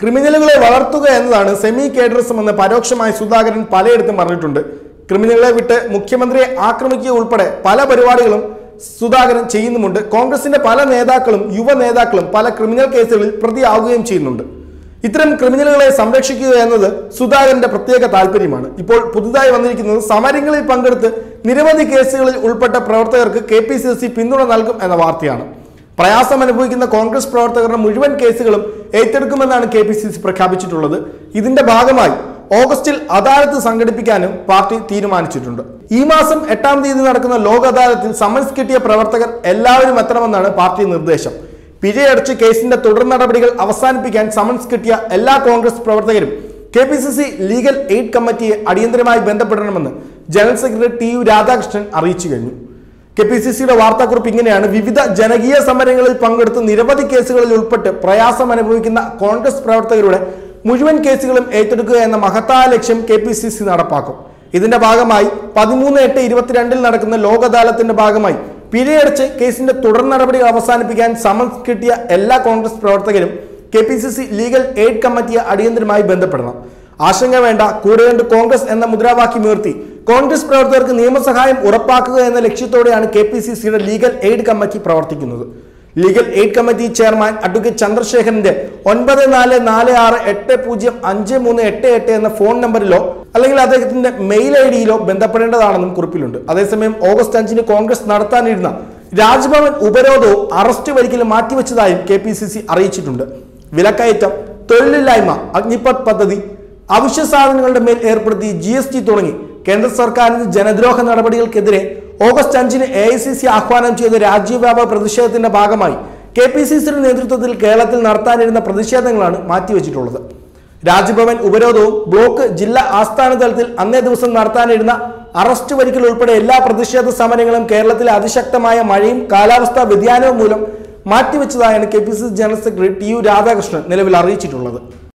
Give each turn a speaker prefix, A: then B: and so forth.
A: ക്രിമിനലുകളെ വളർത്തുക എന്നതാണ് സെമി കേഡറിസം എന്ന് പരോക്ഷമായി സുധാകരൻ പലയിടത്തും പറഞ്ഞിട്ടുണ്ട് ക്രിമിനലുകളെ വിട്ട് മുഖ്യമന്ത്രിയെ ആക്രമിക്കുക ഉൾപ്പെടെ പല പരിപാടികളും സുധാകരൻ ചെയ്യുന്നുമുണ്ട് കോൺഗ്രസിന്റെ പല നേതാക്കളും യുവ നേതാക്കളും പല ക്രിമിനൽ കേസുകളിൽ പ്രതിയാവുകയും ചെയ്യുന്നുണ്ട് ഇത്തരം ക്രിമിനലുകളെ സംരക്ഷിക്കുക എന്നത് സുധാകരന്റെ പ്രത്യേക താല്പര്യമാണ് ഇപ്പോൾ പുതുതായി വന്നിരിക്കുന്നത് സമരങ്ങളിൽ പങ്കെടുത്ത് നിരവധി കേസുകളിൽ ഉൾപ്പെട്ട പ്രവർത്തകർക്ക് കെ പി സി സി പിന്തുണ നൽകും എന്ന വാർത്തയാണ് പ്രയാസം അനുഭവിക്കുന്ന കോൺഗ്രസ് പ്രവർത്തകരുടെ മുഴുവൻ കേസുകളും ഏറ്റെടുക്കുമെന്നാണ് കെ പി സി സി പ്രഖ്യാപിച്ചിട്ടുള്ളത് ഇതിന്റെ ഭാഗമായി ഓഗസ്റ്റിൽ അദാലത്ത് സംഘടിപ്പിക്കാനും പാർട്ടി തീരുമാനിച്ചിട്ടുണ്ട് ഈ മാസം എട്ടാം തീയതി നടക്കുന്ന ലോക് അദാലത്തിൽ സമൻസ് കിട്ടിയ പ്രവർത്തകർ എല്ലാവരും എത്തണമെന്നാണ് പാർട്ടി നിർദ്ദേശം പിഴയടച്ച് കേസിന്റെ തുടർ നടപടികൾ അവസാനിപ്പിക്കാൻ സമൻസ് കിട്ടിയ എല്ലാ കോൺഗ്രസ് പ്രവർത്തകരും K P C C legal aid കമ്മിറ്റിയെ അടിയന്തരമായി ബന്ധപ്പെടണമെന്ന് general secretary T U Radhakrishnan അറിയിച്ചു കഴിഞ്ഞു കെ പി സി സിയുടെ വാർത്താക്കുറിപ്പ് ഇങ്ങനെയാണ് വിവിധ ജനകീയ സമരങ്ങളിൽ പങ്കെടുത്ത് നിരവധി കേസുകളിൽ ഉൾപ്പെട്ട് പ്രയാസം അനുഭവിക്കുന്ന കോൺഗ്രസ് പ്രവർത്തകരുടെ മുഴുവൻ കേസുകളും ഏറ്റെടുക്കുക എന്ന മഹത്തായ ലക്ഷ്യം കെ പി സി സി നടപ്പാക്കും ഇതിന്റെ ഭാഗമായി പതിമൂന്ന് എട്ട് ഇരുപത്തിരണ്ടിൽ നടക്കുന്ന ലോക് അദാലത്തിന്റെ ഭാഗമായി പിഴയടച്ച് കേസിന്റെ തുടർ നടപടികൾ അവസാനിപ്പിക്കാൻ സമൻസ് കിട്ടിയ എല്ലാ കോൺഗ്രസ് പ്രവർത്തകരും K P C C legal aid കമ്മിറ്റിയെ അടിയന്തരമായി ബന്ധപ്പെടണം ആശങ്ക വേണ്ട കൂടെയുണ്ട് കോൺഗ്രസ് എന്ന മുദ്രാവാക്യം ഉയർത്തി കോൺഗ്രസ് പ്രവർത്തകർക്ക് നിയമസഹായം ഉറപ്പാക്കുക എന്ന ലക്ഷ്യത്തോടെയാണ് കെ പി സി സിയുടെ ലീഗൽ എയ്ഡ് കമ്മിറ്റി പ്രവർത്തിക്കുന്നത് legal aid committee chairman advocate ചന്ദ്രശേഖരന്റെ ഒൻപത് നാല് നാല് ആറ് എട്ട് പൂജ്യം അഞ്ച് മൂന്ന് എട്ട് എട്ട് എന്ന ഫോൺ നമ്പറിലോ അല്ലെങ്കിൽ അദ്ദേഹത്തിന്റെ മെയിൽ ഐ ഡിയിലോ ബന്ധപ്പെടേണ്ടതാണെന്നും കുറിപ്പിലുണ്ട് അതേസമയം ഓഗസ്റ്റ് അഞ്ചിന് കോൺഗ്രസ് നടത്താനിരുന്ന രാജ്ഭവൻ ഉപരോധവും അറസ്റ്റ് വരിക്കലും മാറ്റിവെച്ചതായും കെ പി സി സി അറിയിച്ചിട്ടുണ്ട് വിലക്കയറ്റം തൊഴിലില്ലായ്മ അഗ്നിപത് പദ്ധതി അവശ്യ സാധനങ്ങളുടെ മേൽ ഏർപ്പെടുത്തി ജി എസ് ടി തുടങ്ങി കേന്ദ്ര സർക്കാരിന്റെ ജനദ്രോഹ നടപടികൾക്കെതിരെ ഓഗസ്റ്റ് അഞ്ചിന് എ ഐ സി സി ആഹ്വാനം ചെയ്ത രാജ്യവ്യാപക പ്രതിഷേധത്തിന്റെ ഭാഗമായി കെ പി സി സിയുടെ നേതൃത്വത്തിൽ കേരളത്തിൽ നടത്താനിരുന്ന പ്രതിഷേധങ്ങളാണ് മാറ്റിവെച്ചിട്ടുള്ളത് രാജ്ഭവൻ ഉപരോധവും ബ്ലോക്ക് ജില്ലാ ആസ്ഥാന തലത്തിൽ അന്നേ ദിവസം നടത്താനിരുന്ന അറസ്റ്റ് വരിക്കൽ ഉൾപ്പെടെ എല്ലാ പ്രതിഷേധ സമരങ്ങളും കേരളത്തിലെ അതിശക്തമായ മഴയും കാലാവസ്ഥാ വ്യതിയാനവും മൂലം മാറ്റിവെച്ചതായാണ് K P C C general secretary T U Radhakrishnan നിലവിൽ അറിയിച്ചിട്ടുള്ളത്